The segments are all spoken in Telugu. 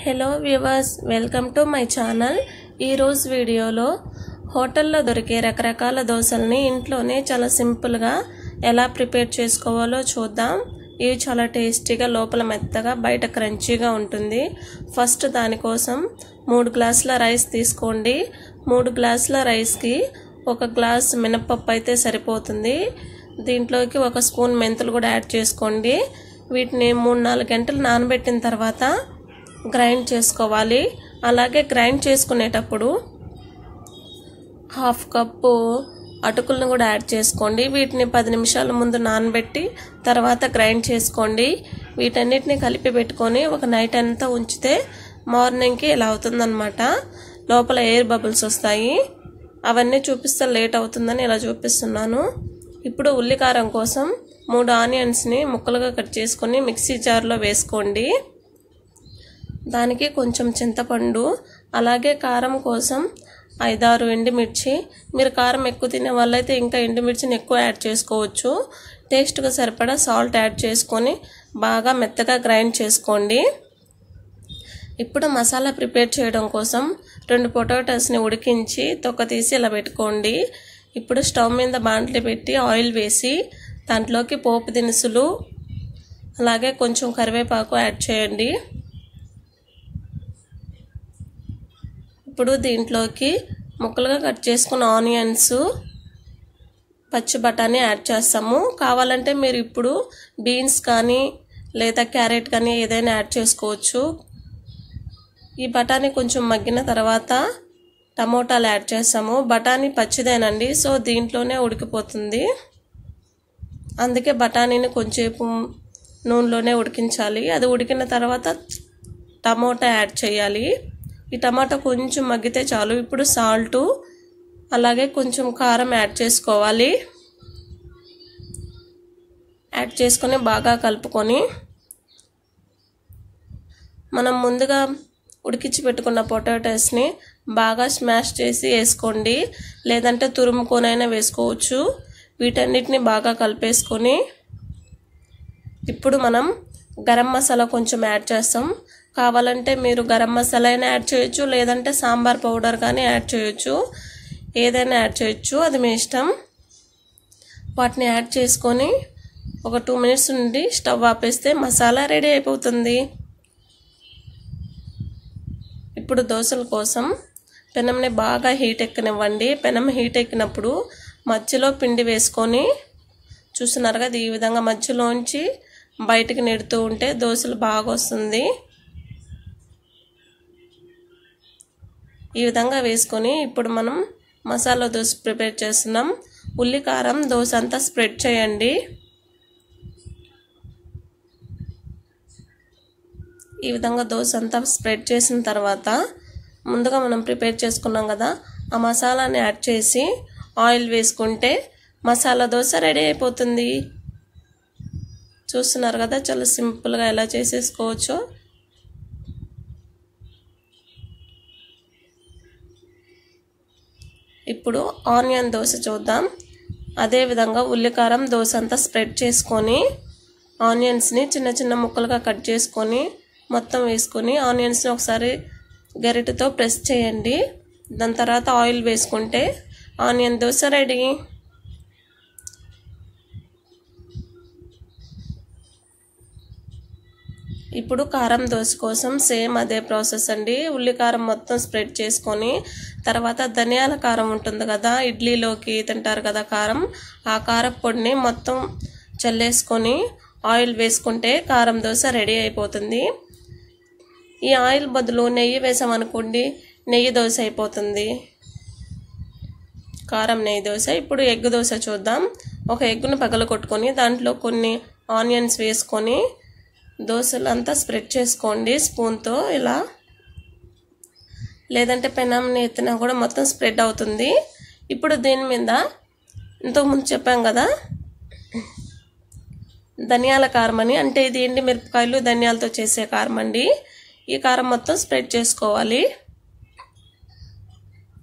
hello viewers welcome to my channel ఈరోజు వీడియోలో హోటల్లో దొరికే రకరకాల దోశల్ని ఇంట్లోనే చాలా సింపుల్గా ఎలా ప్రిపేర్ చేసుకోవాలో చూద్దాం ఇవి చాలా టేస్టీగా లోపల మెత్తగా బయట క్రంచీగా ఉంటుంది ఫస్ట్ దానికోసం మూడు గ్లాసుల రైస్ తీసుకోండి మూడు గ్లాసుల రైస్కి ఒక గ్లాస్ మినపప్పు అయితే సరిపోతుంది దీంట్లోకి ఒక స్పూన్ మెంతులు కూడా యాడ్ చేసుకోండి వీటిని మూడు నాలుగు గంటలు నానబెట్టిన తర్వాత గ్రైండ్ చేసుకోవాలి అలాగే గ్రైండ్ చేసుకునేటప్పుడు హాఫ్ కప్పు అటుకులను కూడా యాడ్ చేసుకోండి వీటిని పది నిమిషాల ముందు నానబెట్టి తర్వాత గ్రైండ్ చేసుకోండి వీటన్నిటిని కలిపి పెట్టుకొని ఒక నైట్ అంతా ఉంచితే మార్నింగ్కి ఇలా అవుతుందన్నమాట లోపల ఎయిర్ బబుల్స్ వస్తాయి అవన్నీ చూపిస్తే లేట్ అవుతుందని ఇలా చూపిస్తున్నాను ఇప్పుడు ఉల్లికారం కోసం మూడు ఆనియన్స్ని ముక్కలుగా కట్ చేసుకొని మిక్సీ జార్లో వేసుకోండి దానికి కొంచెం చింతపండు అలాగే కారం కోసం ఐదారు ఎండుమిర్చి మీరు కారం ఎక్కువ తినే వాళ్ళైతే ఇంకా ఎండుమిర్చిని ఎక్కువ యాడ్ చేసుకోవచ్చు టేస్ట్గా సరిపడా సాల్ట్ యాడ్ చేసుకొని బాగా మెత్తగా గ్రైండ్ చేసుకోండి ఇప్పుడు మసాలా ప్రిపేర్ చేయడం కోసం రెండు పొటాటోస్ని ఉడికించి తొక్క తీసి ఇలా పెట్టుకోండి ఇప్పుడు స్టవ్ మీద బాండ్లీ పెట్టి ఆయిల్ వేసి దాంట్లోకి పోపు దినుసులు అలాగే కొంచెం కరివేపాకు యాడ్ చేయండి ఇప్పుడు దీంట్లోకి ముక్కలుగా కట్ చేసుకున్న ఆనియన్స్ పచ్చి బఠానీ యాడ్ చేస్తాము కావాలంటే మీరు ఇప్పుడు బీన్స్ కానీ లేదా క్యారెట్ కానీ ఏదైనా యాడ్ చేసుకోవచ్చు ఈ బఠానీ కొంచెం మగ్గిన తర్వాత టమోటాలు యాడ్ చేస్తాము బఠానీ పచ్చిదేనండి సో దీంట్లోనే ఉడికిపోతుంది అందుకే బఠానీని కొంచెంసేపు నూనెలోనే ఉడికించాలి అది ఉడికిన తర్వాత టమోటా యాడ్ చేయాలి ఈ టమాటా కొంచెం మగ్గితే చాలు ఇప్పుడు సాల్టు అలాగే కొంచెం కారం యాడ్ చేసుకోవాలి యాడ్ చేసుకొని బాగా కలుపుకొని మనం ముందుగా ఉడికించి పెట్టుకున్న పొటాటోస్ని బాగా స్మాష్ చేసి వేసుకోండి లేదంటే తురుముకొనైనా వేసుకోవచ్చు వీటన్నిటిని బాగా కలిపేసుకొని ఇప్పుడు మనం గరం మసాలా కొంచెం యాడ్ చేస్తాం కావాలంటే మీరు గరం మసాలా అయినా యాడ్ చేయొచ్చు లేదంటే సాంబార్ పౌడర్ కానీ యాడ్ చేయొచ్చు ఏదైనా యాడ్ చేయొచ్చు అది మీ ఇష్టం వాటిని యాడ్ చేసుకొని ఒక టూ మినిట్స్ నుండి స్టవ్ ఆపేస్తే మసాలా రెడీ అయిపోతుంది ఇప్పుడు దోశల కోసం పెనంని బాగా హీట్ ఎక్కనివ్వండి పెనం హీట్ ఎక్కినప్పుడు మధ్యలో పిండి వేసుకొని చూస్తున్నారు కదా ఈ విధంగా మధ్యలోంచి బయటికి నెడుతూ ఉంటే దోశలు బాగా వస్తుంది ఈ విధంగా వేసుకొని ఇప్పుడు మనం మసాలా దోశ ప్రిపేర్ చేస్తున్నాం ఉల్లి కారం దోశ అంతా స్ప్రెడ్ చేయండి ఈ విధంగా దోశ అంతా స్ప్రెడ్ చేసిన తర్వాత ముందుగా మనం ప్రిపేర్ చేసుకున్నాం కదా ఆ మసాలాని యాడ్ చేసి ఆయిల్ వేసుకుంటే మసాలా దోశ రెడీ అయిపోతుంది చూస్తున్నారు కదా చాలా సింపుల్గా ఎలా చేసేసుకోవచ్చో ఇప్పుడు ఆనియన్ దోశ చూద్దాం అదేవిధంగా ఉల్లికారం దోశ అంతా స్ప్రెడ్ చేసుకొని ఆనియన్స్ని చిన్న చిన్న ముక్కలుగా కట్ చేసుకొని మొత్తం వేసుకొని ఆనియన్స్ని ఒకసారి గరిటెతో ప్రెస్ చేయండి దాని తర్వాత ఆయిల్ వేసుకుంటే ఆనియన్ దోశ రెడీ ఇప్పుడు కారం దోశ కోసం సేమ్ అదే ప్రాసెస్ అండి ఉల్లి కారం మొత్తం స్ప్రెడ్ చేసుకొని తర్వాత ధనియాల కారం ఉంటుంది కదా ఇడ్లీలోకి తింటారు కదా కారం ఆ కారం పొడిని మొత్తం చల్లేసుకొని ఆయిల్ వేసుకుంటే కారం దోశ రెడీ అయిపోతుంది ఈ ఆయిల్ బదులు నెయ్యి వేసామనుకోండి నెయ్యి దోశ అయిపోతుంది కారం నెయ్యి దోశ ఇప్పుడు ఎగ్ దోశ చూద్దాం ఒక ఎగ్గును పగల కొట్టుకొని దాంట్లో కొన్ని ఆనియన్స్ వేసుకొని దోశలు అంతా స్ప్రెడ్ చేసుకోండి స్పూన్తో ఇలా లేదంటే పెనంని ఎత్తినా కూడా మొత్తం స్ప్రెడ్ అవుతుంది ఇప్పుడు దీని మీద ఇంతకుముందు చెప్పాం కదా ధనియాల కారం అని అంటే ఇది ఎండి మిరపకాయలు ధనియాలతో చేసే కారం అండి ఈ కారం మొత్తం స్ప్రెడ్ చేసుకోవాలి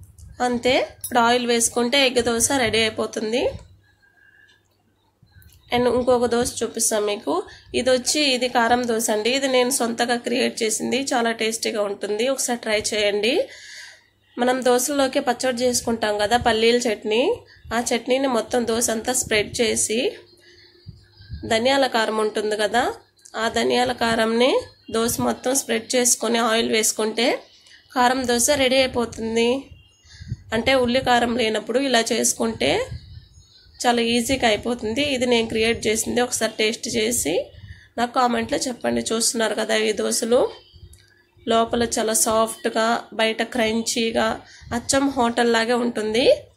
అంతే ఇప్పుడు ఆయిల్ వేసుకుంటే ఎగ్ దోశ రెడీ అయిపోతుంది అండ్ ఇంకొక దోశ చూపిస్తాను మీకు ఇది వచ్చి ఇది కారం దోశ అండి ఇది నేను సొంతగా క్రియేట్ చేసింది చాలా టేస్టీగా ఉంటుంది ఒకసారి ట్రై చేయండి మనం దోశల్లోకి పచ్చడి చేసుకుంటాం కదా పల్లీల చట్నీ ఆ చట్నీని మొత్తం దోశ అంతా స్ప్రెడ్ చేసి ధనియాల కారం ఉంటుంది కదా ఆ ధనియాల కారంని దోశ మొత్తం స్ప్రెడ్ చేసుకొని ఆయిల్ వేసుకుంటే కారం దోశ రెడీ అయిపోతుంది అంటే ఉల్లి కారం లేనప్పుడు ఇలా చేసుకుంటే చాలా ఈజీగా అయిపోతుంది ఇది నేను క్రియేట్ చేసింది ఒకసారి టేస్ట్ చేసి నాకు కామెంట్లో చెప్పండి చూస్తున్నారు కదా ఈ దోశలు లోపల చాలా సాఫ్ట్గా బయట క్రంచీగా అచ్చం హోటల్ లాగే ఉంటుంది